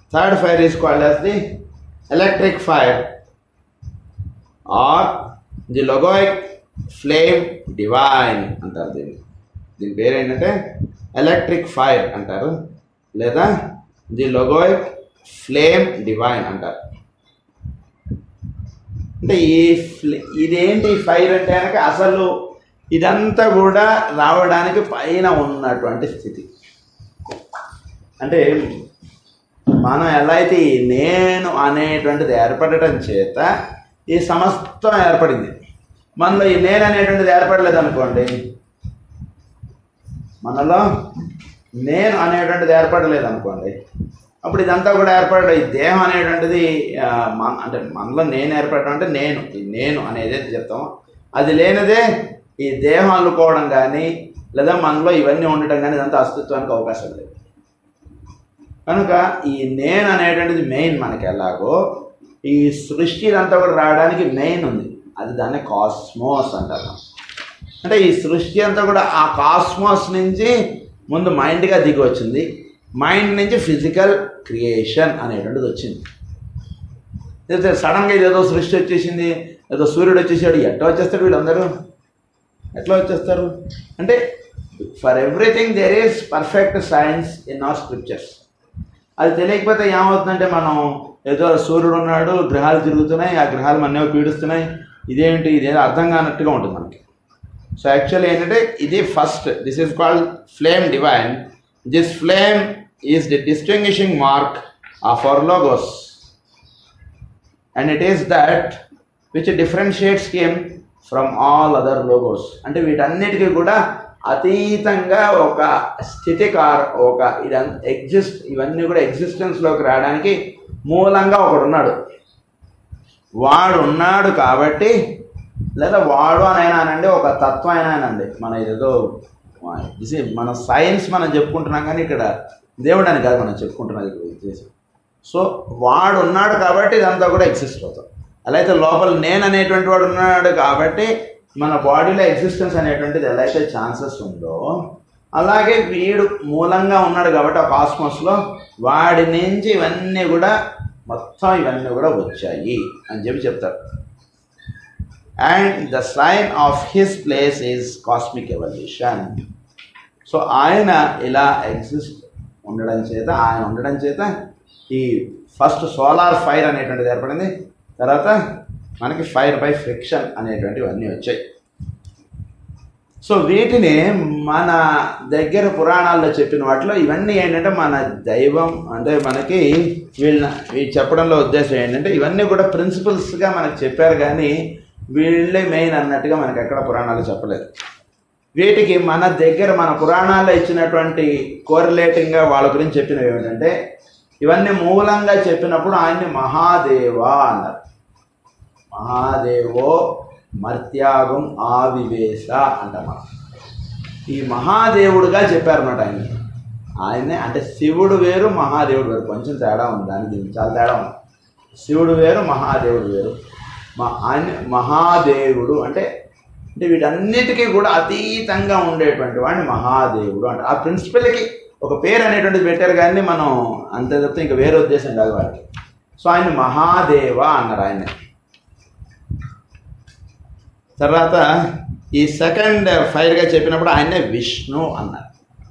Third fire is called as the electric fire or the logoic flame divine అంటారు దీన్ని దీని పేరు ఏంటంటే ఎలక్ట్రిక్ ఫైర్ అంటారు లేదా ది లొగోయిక్ ఫ్లేమ్ డివైన్ అంటారు అంటే ఈ ఫ్లే ఇదేంటి ఫైర్ అంటే కనుక అసలు ఇదంతా కూడా రావడానికి పైన ఉన్నటువంటి స్థితి అంటే మనం ఎలా అయితే ఈ నేను అనేటువంటిది ఏర్పడటం చేత ఈ సమస్తం ఏర్పడింది మనలో ఈ నేను అనేటువంటిది ఏర్పడలేదు అనుకోండి మనలో నేను అనేటువంటిది ఏర్పడలేదు అనుకోండి అప్పుడు ఇదంతా కూడా ఏర్పడడం ఈ దేహం అనేటువంటిది ఆ, మన అంటే మనలో నేను ఏర్పడడం అంటే నేను ఈ నేను అనేది ఏది చెప్తామో అది లేనిదే ఈ దేహం అల్లుకోవడం కానీ లేదా మనలో ఇవన్నీ ఉండటం కానీ ఇదంతా అస్తిత్వానికి అవకాశం లేదు కనుక ఈ నేను అనేటువంటిది మెయిన్ మనకి ఎలాగో ఈ సృష్టి ఇదంతా కూడా రావడానికి మెయిన్ ఉంది అది దాన్ని కాస్మోస్ అంటారు అంటే ఈ సృష్టి అంతా కూడా ఆ కాస్మోస్ నుంచి ముందు మైండ్గా దిగి వచ్చింది మైండ్ నుంచి ఫిజికల్ క్రియేషన్ అనేటువంటిది వచ్చింది అయితే సడన్గా ఇదేదో సృష్టి వచ్చేసింది ఏదో సూర్యుడు వచ్చేసాడు ఎట్లా వచ్చేస్తాడు వీళ్ళందరూ ఎట్లా వచ్చేస్తారు అంటే for everything there is perfect science in our scriptures అది తెలియకపోతే ఏమవుతుందంటే మనం ఏదో సూర్యుడు ఉన్నాడు గ్రహాలు తిరుగుతున్నాయి ఆ గ్రహాలు మనేమో పీడిస్తున్నాయి ఇదేంటి ఇదేదో అర్థం కానట్టుగా ఉంటుంది మనకి సో యాక్చువల్లీ ఏంటంటే ఇది first this is called flame divine this flame is the distinguishing mark of our logos and it is that which differentiates him from all other logos అంటే వీటన్నిటికీ కూడా అతీతంగా ఒక స్థితి కార్ ఒక ఇదం ఎగ్జిస్ట్ ఇవన్నీ కూడా ఎగ్జిస్టెన్స్లోకి రావడానికి మూలంగా ఒకడు ఉన్నాడు వాడు ఉన్నాడు కాబట్టి లేదా వాడు అని అయినా అనండి ఒక తత్వం అయినా అనండి మన ఏదో ఇది మన సైన్స్ మనం చెప్పుకుంటున్నాం కానీ ఇక్కడ దేవుడు అని కాదు మనం చెప్పుకుంటున్నది ఇక్కడ ఉద్దేశం సో వాడు ఉన్నాడు కాబట్టి ఇదంతా కూడా ఎగ్జిస్ట్ అవుతాం అలా అయితే లోపల నేను అనేటువంటి వాడు ఉన్నాడు కాబట్టి మన బాడీలో ఎగ్జిస్టెన్స్ అనేటువంటిది ఎలా అయితే ఛాన్సెస్ ఉందో అలాగే వీడు మూలంగా ఉన్నాడు కాబట్టి ఆ కాస్మోస్లో వాడి నుంచి ఇవన్నీ కూడా మొత్తం ఇవన్నీ కూడా వచ్చాయి అని చెప్పి చెప్తారు and the sign of his place is cosmic evolution so ఆయన ఇలా ఎగ్జిస్ట్ ఉండడం చేత ఆయన ఉండడం చేత ఈ ఫస్ట్ సోలార్ ఫైర్ అనేటువంటిది ఏర్పడింది తర్వాత మనకి ఫైర్ బై ఫ్రిక్షన్ అనేటువంటివన్నీ వచ్చాయి సో వీటిని మన దగ్గర పురాణాల్లో చెప్పిన వాటిలో ఇవన్నీ ఏంటంటే మన దైవం అంటే మనకి వీళ్ళ ఈ చెప్పడంలో ఉద్దేశం ఏంటంటే ఇవన్నీ కూడా ప్రిన్సిపల్స్గా మనకు చెప్పారు కానీ వీళ్ళే మెయిన్ అన్నట్టుగా మనకి ఎక్కడ పురాణాలు చెప్పలేదు వీటికి మన దగ్గర మన పురాణాల్లో ఇచ్చినటువంటి కోరిలేటింగ్గా వాళ్ళ గురించి చెప్పినవి ఏమిటంటే ఇవన్నీ మూలంగా చెప్పినప్పుడు ఆయన్ని మహాదేవ అన్నారు మహాదేవో మర్త్యాగం ఆవివేశ అంటాం మనం ఈ మహాదేవుడుగా చెప్పారన్నమాట ఆయన ఆయనే అంటే శివుడు వేరు మహాదేవుడు వేరు కొంచెం తేడా ఉంది దానికి దీనికి చాలా తేడా ఉంది శివుడు వేరు మహాదేవుడు వేరు మా ఆయన మహాదేవుడు అంటే అంటే వీటన్నిటికీ కూడా అతీతంగా ఉండేటువంటి వాడిని మహాదేవుడు అంటే ఆ ప్రిన్సిపల్కి ఒక పేరు అనేటువంటిది పెట్టారు కానీ మనం అంతే తప్పితే ఇంకా వేరే ఉద్దేశం కాదు వాడికి సో ఆయన మహాదేవ అన్నారు ఆయన తర్వాత ఈ సెకండ్ ఫైర్గా చెప్పినప్పుడు ఆయనే విష్ణు అన్నారు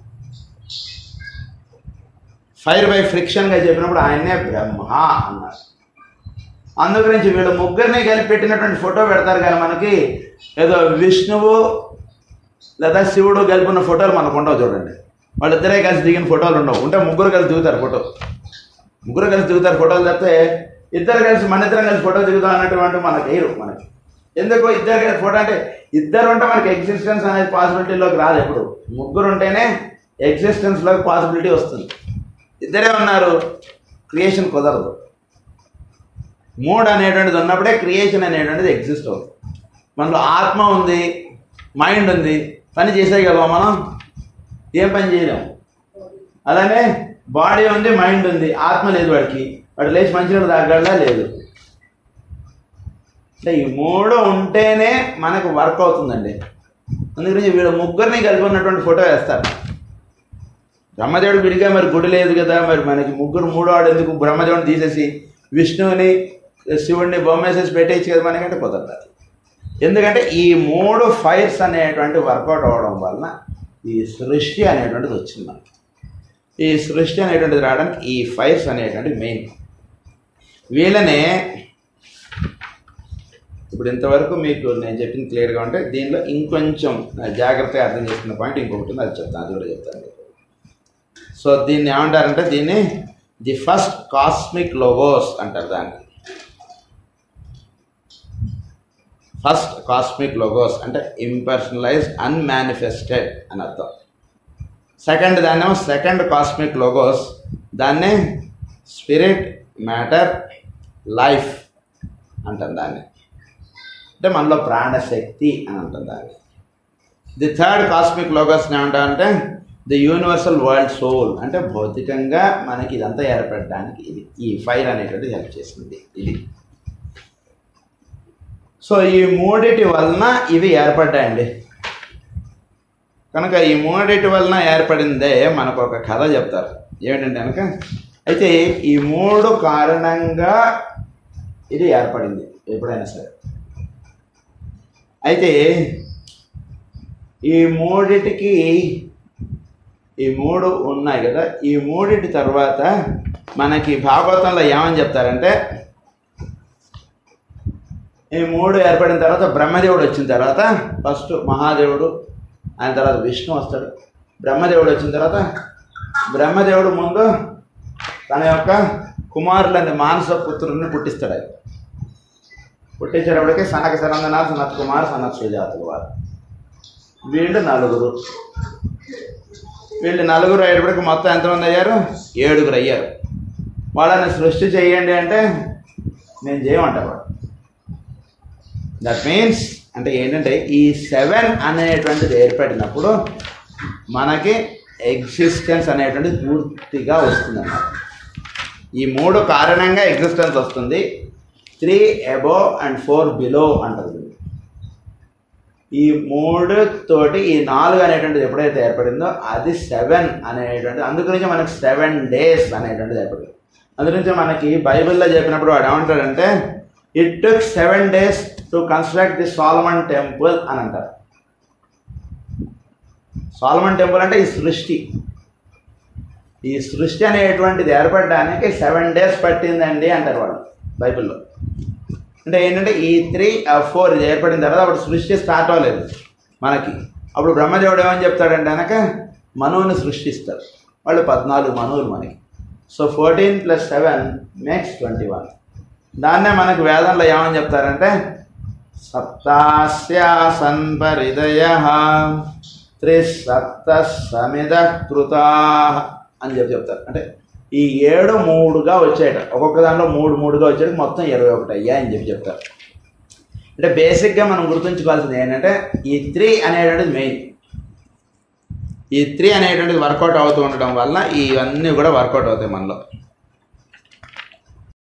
ఫైర్ బై ఫ్రిక్షన్గా చెప్పినప్పుడు ఆయనే బ్రహ్మ అన్నారు అందు గురించి వీళ్ళు ముగ్గురిని కలిపి పెట్టినటువంటి ఫోటో పెడతారు కానీ మనకి ఏదో విష్ణువు లేదా శివుడు కలిపిన ఫోటోలు మనకు ఉండవు చూడండి వాళ్ళిద్దరే కలిసి దిగిన ఫోటోలు ఉండవు ఉంటే ముగ్గురు కలిసి దిగుతారు ఫోటో ముగ్గురు కలిసి దిగుతారు ఫోటోలు తప్పితే ఇద్దరు కలిసి మన ఇద్దరం కలిసి ఫోటో దిగుతాం అన్నటువంటి మనకు వేయరు మనకి ఎందుకు ఇద్దరు కలిసి ఫోటో అంటే ఇద్దరు ఉంటే మనకి ఎగ్జిస్టెన్స్ అనేది పాసిబిలిటీలోకి రాదు ఎప్పుడు ముగ్గురు ఉంటేనే ఎగ్జిస్టెన్స్లోకి పాసిబిలిటీ వస్తుంది ఇద్దరే ఉన్నారు క్రియేషన్ కుదరదు మూడ్ అనేటువంటిది ఉన్నప్పుడే క్రియేషన్ అనేటువంటిది ఎగ్జిస్ట్ అవుతుంది మనలో ఆత్మ ఉంది మైండ్ ఉంది పని చేసేయగలమా మనం ఏం పని చేయలేము అలానే బాడీ ఉంది మైండ్ ఉంది ఆత్మ లేదు వాడికి వాడు లేచి మంచినీళ్ళు తాగలడా లేదు అంటే ఈ మూడు ఉంటేనే మనకు వర్క్ అవుతుందండి అందుగురించి వీళ్ళు ముగ్గురిని కలిపి ఉన్నటువంటి ఫోటో వేస్తారు బ్రహ్మదేవుడు విడిగా మరి గుడి లేదు కదా మరి మనకి ముగ్గురు మూడో వాడు ఎందుకు బ్రహ్మదేవుడిని తీసేసి విష్ణువుని శివుడిని బొమ్మేసేసి పెట్టేయచ్చు కదా మనకంటే కుదరదు ఎందుకంటే ఈ మూడు ఫైర్స్ అనేటువంటి వర్కౌట్ అవ్వడం వలన ఈ సృష్టి అనేటువంటిది వచ్చింది మనకి ఈ సృష్టి అనేటువంటిది రావడానికి ఈ ఫైర్స్ అనేటువంటి మెయిన్ వీళ్ళనే ఇప్పుడు ఇంతవరకు మీకు నేను చెప్పింది క్లియర్గా ఉంటే దీనిలో ఇంకొంచెం జాగ్రత్తగా అర్థం చేసుకున్న పాయింట్ ఇంకొకటి ఉంది, అది చెప్తాను అది కూడా చెప్తాను మీకు. సో దీన్ని ఏమంటారంటే దీన్ని ది ఫస్ట్ కాస్మిక్ లోగోస్ అంటారు దాన్ని ఫస్ట్ కాస్మిక్ లోగోస్ అంటే ఇంపర్సనలైజ్ అన్మానిఫెస్టెడ్ అని అర్థం సెకండ్ దాన్నేమో సెకండ్ కాస్మిక్ లోగోస్ దాన్నే స్పిరిట్ మ్యాటర్ లైఫ్ అంటాం దాన్ని అంటే మనలో ప్రాణశక్తి అని అంటాం దాన్ని ది థర్డ్ కాస్మిక్ లోగస్ని ఏమంటామంటే ది యూనివర్సల్ వరల్డ్ సోల్ అంటే భౌతికంగా మనకి ఇదంతా ఏర్పడడానికి ఇది ఈ ఫైర్ అనేటువంటిది హెల్ప్ చేసింది ఇది సో ఈ మూడిటి వలన ఇవి ఏర్పడ్డాయండి కనుక ఈ మూడిటి వలన ఏర్పడిందే మనకు ఒక కథ చెప్తారు ఏమిటంటే కనుక అయితే ఈ మూడు కారణంగా ఇది ఏర్పడింది ఎప్పుడైనా సరే అయితే ఈ మూడిటికి ఈ మూడు ఉన్నాయి కదా ఈ మూడిటి తర్వాత మనకి భాగవతంలో ఏమని చెప్తారంటే ఈ మూడు ఏర్పడిన తర్వాత బ్రహ్మదేవుడు వచ్చిన తర్వాత ఫస్ట్ మహాదేవుడు ఆయన తర్వాత విష్ణు వస్తాడు బ్రహ్మదేవుడు వచ్చిన తర్వాత బ్రహ్మదేవుడు ముందు తన యొక్క కుమారులని మానస పుత్రుల్ని పుట్టిస్తాడు ఆయన పుట్టించేటప్పటికి సనక సనందన సనత్ కుమార్ సనత్ సుజాతులు వారు వీళ్ళు నలుగురు వీళ్ళు నలుగురు అయ్యేటప్పటికి మొత్తం ఎంతమంది అయ్యారు ఏడుగురు అయ్యారు వాళ్ళని సృష్టి చేయండి అంటే నేను చేయమంటా వాడు దట్ మీన్స్ అంటే ఏంటంటే ఈ సెవెన్ అనేటువంటిది ఏర్పడినప్పుడు మనకి ఎగ్జిస్టెన్స్ అనేటువంటిది పూర్తిగా వస్తుంది అన్నమాట ఈ మూడు కారణంగా ఎగ్జిస్టెన్స్ వస్తుంది three above and four below అంటుంది ఈ మూడు తోటి ఈ నాలుగు అనేటువంటిది ఎప్పుడైతే ఏర్పడిందో అది సెవెన్ అనేటువంటిది అందుగురించి మనకి సెవెన్ డేస్ అనేటువంటిది ఏర్పడింది అందుగురించి మనకి బైబిల్లో చెప్పినప్పుడు వాడు ఏమంటాడంటే it took seven days to construct the Solomon temple అని అంటారు సాల్మన్ టెంపుల్ అంటే ఈ సృష్టి ఈ సృష్టి అనేటువంటిది ఏర్పడడానికి సెవెన్ డేస్ పట్టిందండి అంటారు వాళ్ళు బైబిల్లో అంటే ఏంటంటే ఈ త్రీ ఫోర్ ఇది ఏర్పడిన తర్వాత అప్పుడు సృష్టి స్టార్ట్ అవ్వలేదు మనకి అప్పుడు బ్రహ్మదేవుడు ఏమని చెప్తాడంటే కనుక మనువుని సృష్టిస్తారు వాళ్ళు పద్నాలుగు మనువులు మనకి so fourteen plus seven makes twenty one దాన్నే మనకు వేదంలో ఏమని చెప్తారంటే సప్తాస్యాసన్ పరిదయ త్రిసప్త సమిద కృతా అని చెప్పి చెప్తారు అంటే ఈ ఏడు మూడుగా వచ్చాయట ఒక్కొక్క దాంట్లో మూడు మూడుగా వచ్చాడు మొత్తం ఇరవై ఒకటి అయ్యా అని చెప్పి చెప్తారు అంటే బేసిక్గా మనం గుర్తుంచుకోవాల్సింది ఏంటంటే ఈ త్రీ అనేటువంటిది మెయిన్ ఈ త్రీ అనేటువంటిది వర్కౌట్ అవుతూ ఉండడం వల్ల ఇవన్నీ కూడా వర్కౌట్ అవుతాయి మనలో